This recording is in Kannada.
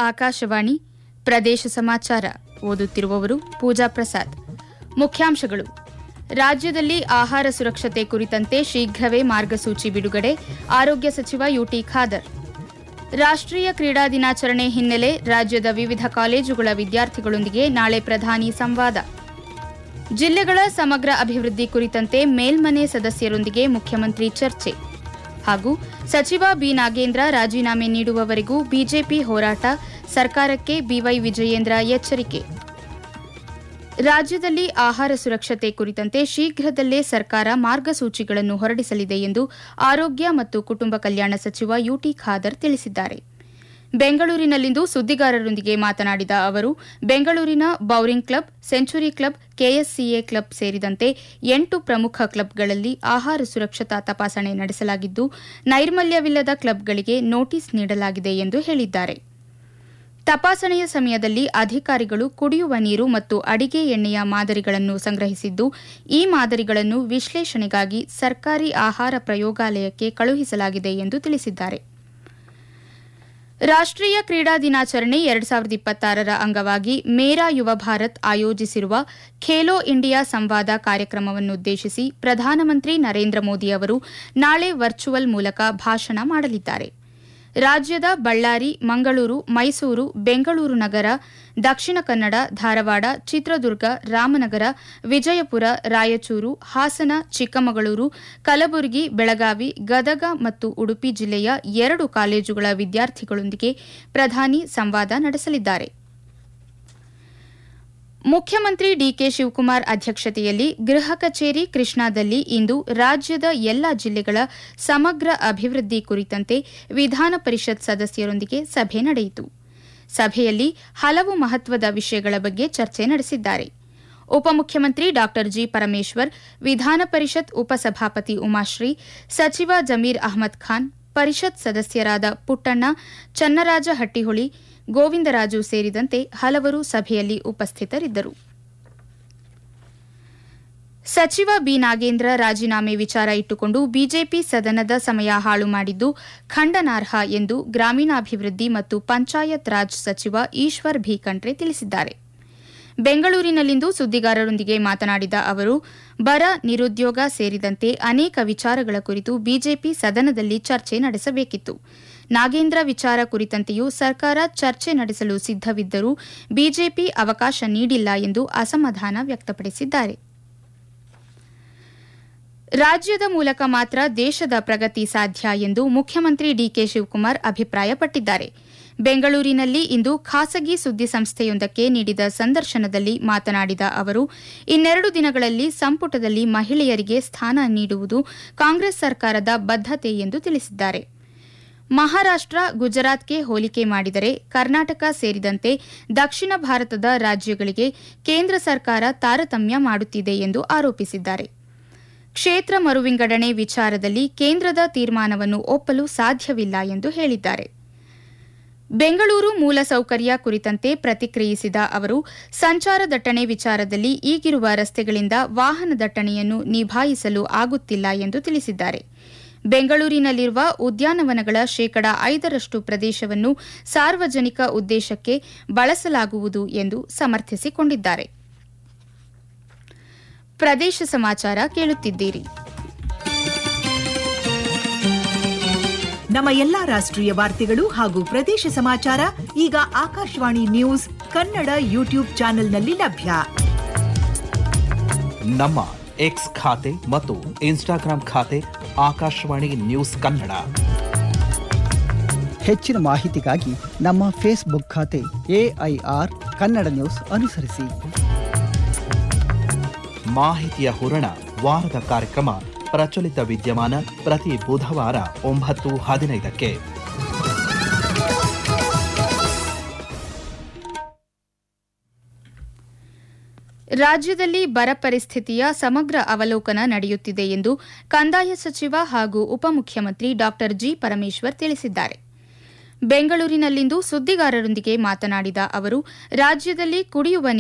ಆಕಾಶವಾಣಿ ಪ್ರದೇಶ ಸಮಾಚಾರ ಓದುತ್ತಿರುವವರು ಪೂಜಾ ಪ್ರಸಾದ್ ಮುಖ್ಯಾಂಶಗಳು ರಾಜ್ಯದಲ್ಲಿ ಆಹಾರ ಸುರಕ್ಷತೆ ಕುರಿತಂತೆ ಶೀಘ್ರವೇ ಮಾರ್ಗಸೂಚಿ ಬಿಡುಗಡೆ ಆರೋಗ್ಯ ಸಚಿವ ಯುಟಿ ಖಾದರ್ ರಾಷ್ಟ್ರೀಯ ಕ್ರೀಡಾ ದಿನಾಚರಣೆ ಹಿನ್ನೆಲೆ ರಾಜ್ಯದ ವಿವಿಧ ಕಾಲೇಜುಗಳ ವಿದ್ಯಾರ್ಥಿಗಳೊಂದಿಗೆ ನಾಳೆ ಪ್ರಧಾನಿ ಸಂವಾದ ಜಿಲ್ಲೆಗಳ ಸಮಗ್ರ ಅಭಿವೃದ್ಧಿ ಕುರಿತಂತೆ ಮೇಲ್ಮನೆ ಸದಸ್ಯರೊಂದಿಗೆ ಮುಖ್ಯಮಂತ್ರಿ ಚರ್ಚೆ ಹಾಗೂ ಸಚಿವ ಬಿ ನಾಗೇಂದ್ರ ರಾಜೀನಾಮೆ ನೀಡುವವರೆಗೂ ಬಿಜೆಪಿ ಹೋರಾಟ ಸರ್ಕಾರಕ್ಕೆ ಬಿವೈ ವಿಜಯೇಂದ್ರ ಎಚ್ಚರಿಕೆ ರಾಜ್ಯದಲ್ಲಿ ಆಹಾರ ಸುರಕ್ಷತೆ ಕುರಿತಂತೆ ಶೀಘ್ರದಲ್ಲೇ ಸರ್ಕಾರ ಮಾರ್ಗಸೂಚಿಗಳನ್ನು ಹೊರಡಿಸಲಿದೆ ಎಂದು ಆರೋಗ್ಯ ಮತ್ತು ಕುಟುಂಬ ಕಲ್ಯಾಣ ಸಚಿವ ಯುಟಿ ಖಾದರ್ ತಿಳಿಸಿದ್ದಾರೆ ಬೆಂಗಳೂರಿನಲ್ಲಿಂದು ಸುದ್ದಿಗಾರರೊಂದಿಗೆ ಮಾತನಾಡಿದ ಅವರು ಬೆಂಗಳೂರಿನ Bowring club century club KSCA club ಸೇರಿದಂತೆ ಎಂಟು ಪ್ರಮುಖ ಕ್ಲಬ್ಗಳಲ್ಲಿ ಆಹಾರ ಸುರಕ್ಷತಾ ತಪಾಸಣೆ ನಡೆಸಲಾಗಿದ್ದು ನೈರ್ಮಲ್ಯವಿಲ್ಲದ ಕ್ಲಬ್ಗಳಿಗೆ ನೋಟಿಸ್ ನೀಡಲಾಗಿದೆ ಎಂದು ಹೇಳಿದ್ದಾರೆ ತಪಾಸಣೆಯ ಸಮಯದಲ್ಲಿ ಅಧಿಕಾರಿಗಳು ಕುಡಿಯುವ ನೀರು ಮತ್ತು ಅಡಿಗೆ ಎಣ್ಣೆಯ ಮಾದರಿಗಳನ್ನು ಸಂಗ್ರಹಿಸಿದ್ದು ಈ ಮಾದರಿಗಳನ್ನು ವಿಶ್ಲೇಷಣೆಗಾಗಿ ಸರ್ಕಾರಿ ಆಹಾರ ಪ್ರಯೋಗಾಲಯಕ್ಕೆ ಕಳುಹಿಸಲಾಗಿದೆ ಎಂದು ತಿಳಿಸಿದ್ದಾರೆ ರಾಷ್ಟ್ರೀಯ ಕ್ರೀಡಾ ದಿನಾಚರಣೆ ಎರಡ್ ಸಾವಿರದ ಇಪ್ಪತ್ತಾರರ ಅಂಗವಾಗಿ ಮೇರಾ ಯುವ ಭಾರತ್ ಆಯೋಜಿಸಿರುವ ಖೇಲೋ ಇಂಡಿಯಾ ಸಂವಾದ ಕಾರ್ಯಕ್ರಮವನ್ನುದ್ದೇಶಿಸಿ ಪ್ರಧಾನಮಂತ್ರಿ ನರೇಂದ್ರ ಮೋದಿ ಅವರು ನಾಳೆ ವರ್ಚುವಲ್ ಮೂಲಕ ಭಾಷಣ ಮಾಡಲಿದ್ದಾರೆ ರಾಜ್ಯದ ಬಳ್ಳಾರಿ ಮಂಗಳೂರು ಮೈಸೂರು ಬೆಂಗಳೂರು ನಗರ ದಕ್ಷಿಣ ಕನ್ನಡ ಧಾರವಾಡ ಚಿತ್ರದುರ್ಗ ರಾಮನಗರ ವಿಜಯಪುರ ರಾಯಚೂರು ಹಾಸನ ಚಿಕ್ಕಮಗಳೂರು ಕಲಬುರಗಿ ಬೆಳಗಾವಿ ಗದಗ ಮತ್ತು ಉಡುಪಿ ಜಿಲ್ಲೆಯ ಎರಡು ಕಾಲೇಜುಗಳ ವಿದ್ಯಾರ್ಥಿಗಳೊಂದಿಗೆ ಪ್ರಧಾನಿ ಸಂವಾದ ನಡೆಸಲಿದ್ದಾರೆ ಮುಖ್ಯಮಂತ್ರಿ ಡಿಕೆ ಶಿವಕುಮಾರ್ ಅಧ್ಯಕ್ಷತೆಯಲ್ಲಿ ಗೃಹ ಕಚೇರಿ ಕೃಷ್ಣಾದಲ್ಲಿ ಇಂದು ರಾಜ್ಯದ ಎಲ್ಲ ಜಿಲ್ಲೆಗಳ ಸಮಗ್ರ ಅಭಿವೃದ್ಧಿ ಕುರಿತಂತೆ ವಿಧಾನ ಪರಿಷತ್ ಸದಸ್ಯರೊಂದಿಗೆ ಸಭೆ ನಡೆಯಿತು ಸಭೆಯಲ್ಲಿ ಹಲವು ಮಹತ್ವದ ವಿಷಯಗಳ ಬಗ್ಗೆ ಚರ್ಚೆ ನಡೆಸಿದ್ದಾರೆ ಉಪಮುಖ್ಯಮಂತ್ರಿ ಡಾ ಜಿ ಪರಮೇಶ್ವರ್ ವಿಧಾನ ಪರಿಷತ್ ಉಪಸಭಾಪತಿ ಉಮಾಶ್ರೀ ಸಚಿವ ಜಮೀರ್ ಅಹ್ಮದ್ ಖಾನ್ ಪರಿಷತ್ ಸದಸ್ಯರಾದ ಪುಟ್ಟಣ್ಣ ಚನ್ನರಾಜ ಹಟ್ಟಿಹೊಳಿ ಗೋವಿಂದರಾಜು ಸೇರಿದಂತೆ ಹಲವರು ಸಭೆಯಲ್ಲಿ ಉಪಸ್ಥಿತರಿದ್ದರು ಸಚಿವ ಬಿ ನಾಗೇಂದ್ರ ರಾಜೀನಾಮೆ ವಿಚಾರ ಇಟ್ಟುಕೊಂಡು ಬಿಜೆಪಿ ಸದನದ ಸಮಯ ಹಾಳು ಮಾಡಿದ್ದು ಖಂಡನಾರ್ಹ ಎಂದು ಗ್ರಾಮೀಣಾಭಿವೃದ್ಧಿ ಮತ್ತು ಪಂಚಾಯತ್ ರಾಜ್ ಸಚಿವ ಈಶ್ವರ್ ಭಿ ಖಂಡ್ರೆ ತಿಳಿಸಿದ್ದಾರೆ ಬೆಂಗಳೂರಿನಲ್ಲಿಂದು ಸುದ್ದಿಗಾರರೊಂದಿಗೆ ಮಾತನಾಡಿದ ಅವರು ಬರ ನಿರುದ್ಯೋಗ ಸೇರಿದಂತೆ ಅನೇಕ ವಿಚಾರಗಳ ಕುರಿತು ಬಿಜೆಪಿ ಸದನದಲ್ಲಿ ಚರ್ಚೆ ನಡೆಸಬೇಕಿತ್ತು ನಾಗೇಂದ್ರ ವಿಚಾರ ಕುರಿತಂತೆಯೂ ಸರ್ಕಾರ ಚರ್ಚೆ ನಡೆಸಲು ಸಿದ್ದವಿದ್ದರೂ ಬಿಜೆಪಿ ಅವಕಾಶ ನೀಡಿಲ್ಲ ಎಂದು ಅಸಮಾಧಾನ ವ್ಯಕ್ತಪಡಿಸಿದ್ದಾರೆ ರಾಜ್ಯದ ಮೂಲಕ ಮಾತ್ರ ದೇಶದ ಪ್ರಗತಿ ಸಾಧ್ಯ ಎಂದು ಮುಖ್ಯಮಂತ್ರಿ ಡಿಕೆ ಶಿವಕುಮಾರ್ ಅಭಿಪ್ರಾಯಪಟ್ಟಿದ್ದಾರೆ ಬೆಂಗಳೂರಿನಲ್ಲಿ ಇಂದು ಖಾಸಗಿ ಸುದ್ದಿ ಸಂಸ್ಥೆಯೊಂದಕ್ಕೆ ನೀಡಿದ ಸಂದರ್ಶನದಲ್ಲಿ ಮಾತನಾಡಿದ ಅವರು ಇನ್ನೆರಡು ದಿನಗಳಲ್ಲಿ ಸಂಪುಟದಲ್ಲಿ ಮಹಿಳೆಯರಿಗೆ ಸ್ಥಾನ ನೀಡುವುದು ಕಾಂಗ್ರೆಸ್ ಸರ್ಕಾರದ ಬದ್ದತೆ ಎಂದು ತಿಳಿಸಿದ್ದಾರೆ ಮಹಾರಾಷ್ಟ್ರ ಗುಜರಾತ್ಗೆ ಹೋಲಿಕೆ ಮಾಡಿದರೆ ಕರ್ನಾಟಕ ಸೇರಿದಂತೆ ದಕ್ಷಿಣ ಭಾರತದ ರಾಜ್ಯಗಳಿಗೆ ಕೇಂದ್ರ ಸರ್ಕಾರ ತಾರತಮ್ಯ ಮಾಡುತ್ತಿದೆ ಎಂದು ಆರೋಪಿಸಿದ್ದಾರೆ ಕ್ಷೇತ್ರ ಮರುವಿಂಗಡಣೆ ವಿಚಾರದಲ್ಲಿ ಕೇಂದ್ರದ ತೀರ್ಮಾನವನ್ನು ಒಪ್ಪಲು ಸಾಧ್ಯವಿಲ್ಲ ಎಂದು ಹೇಳಿದ್ದಾರೆ ಬೆಂಗಳೂರು ಮೂಲಸೌಕರ್ಯ ಕುರಿತಂತೆ ಪ್ರತಿಕ್ರಿಯಿಸಿದ ಅವರು ಸಂಚಾರ ದಟ್ಟಣೆ ವಿಚಾರದಲ್ಲಿ ಈಗಿರುವ ರಸ್ತೆಗಳಿಂದ ವಾಹನ ದಟ್ಟಣೆಯನ್ನು ನಿಭಾಯಿಸಲು ಆಗುತ್ತಿಲ್ಲ ಎಂದು ತಿಳಿಸಿದ್ದಾರೆ ಬೆಂಗಳೂರಿನಲ್ಲಿರುವ ಉದ್ಯಾನವನಗಳ ಶೇಕಡ ಐದರಷ್ಟು ಪ್ರದೇಶವನ್ನು ಸಾರ್ವಜನಿಕ ಉದ್ದೇಶಕ್ಕೆ ಬಳಸಲಾಗುವುದು ಎಂದು ಸಮರ್ಥಿಸಿಕೊಂಡಿದ್ದಾರೆ ಪ್ರದೇಶ ಸಮಾಚಾರ ಕೇಳುತ್ತಿದ್ದೀರಿ ನಮ್ಮ ಎಲ್ಲಾ ರಾಷ್ಟ್ರೀಯ ವಾರ್ತೆಗಳು ಹಾಗೂ ಪ್ರದೇಶ ಸಮಾಚಾರ ಈಗ ಆಕಾಶವಾಣಿ ನ್ಯೂಸ್ ಕನ್ನಡ ಯೂಟ್ಯೂಬ್ ಚಾನೆಲ್ನಲ್ಲಿ ಲಭ್ಯ ನಮ್ಮ ಎಕ್ಸ್ ಖಾತೆ ಮತ್ತು ಇನ್ಸ್ಟಾಗ್ರಾಂ ಖಾತೆ ಆಕಾಶವಾಣಿ ನ್ಯೂಸ್ ಕನ್ನಡ ಹೆಚ್ಚಿನ ಮಾಹಿತಿಗಾಗಿ ನಮ್ಮ ಫೇಸ್ಬುಕ್ ಖಾತೆ ಎಐಆರ್ ಕನ್ನಡ ನ್ಯೂಸ್ ಅನುಸರಿಸಿ ಮಾಹಿತಿಯ ಹೂರಣ ವಾರದ ಕಾರ್ಯಕ್ರಮ ಪ್ರಚಲಿತ ವಿದ್ಯಮಾನ ಪ್ರತಿ ಬುಧವಾರ ಒಂಬತ್ತು ಹದಿನೈದಕ್ಕೆ ರಾಜ್ಯದಲ್ಲಿ ಬರ ಪರಿಸ್ಥಿತಿಯ ಸಮಗ್ರ ಅವಲೋಕನ ನಡೆಯುತ್ತಿದೆ ಎಂದು ಕಂದಾಯ ಸಚಿವ ಹಾಗೂ ಉಪಮುಖ್ಯಮಂತ್ರಿ ಡಾ ಜಿ ಪರಮೇಶ್ವರ್ ತಿಳಿಸಿದ್ದಾರೆ ಬೆಂಗಳೂರಿನಲ್ಲಿಂದು ಸುದ್ದಿಗಾರರೊಂದಿಗೆ ಮಾತನಾಡಿದ ಅವರು ರಾಜ್ಯದಲ್ಲಿ ಕುಡಿಯುವ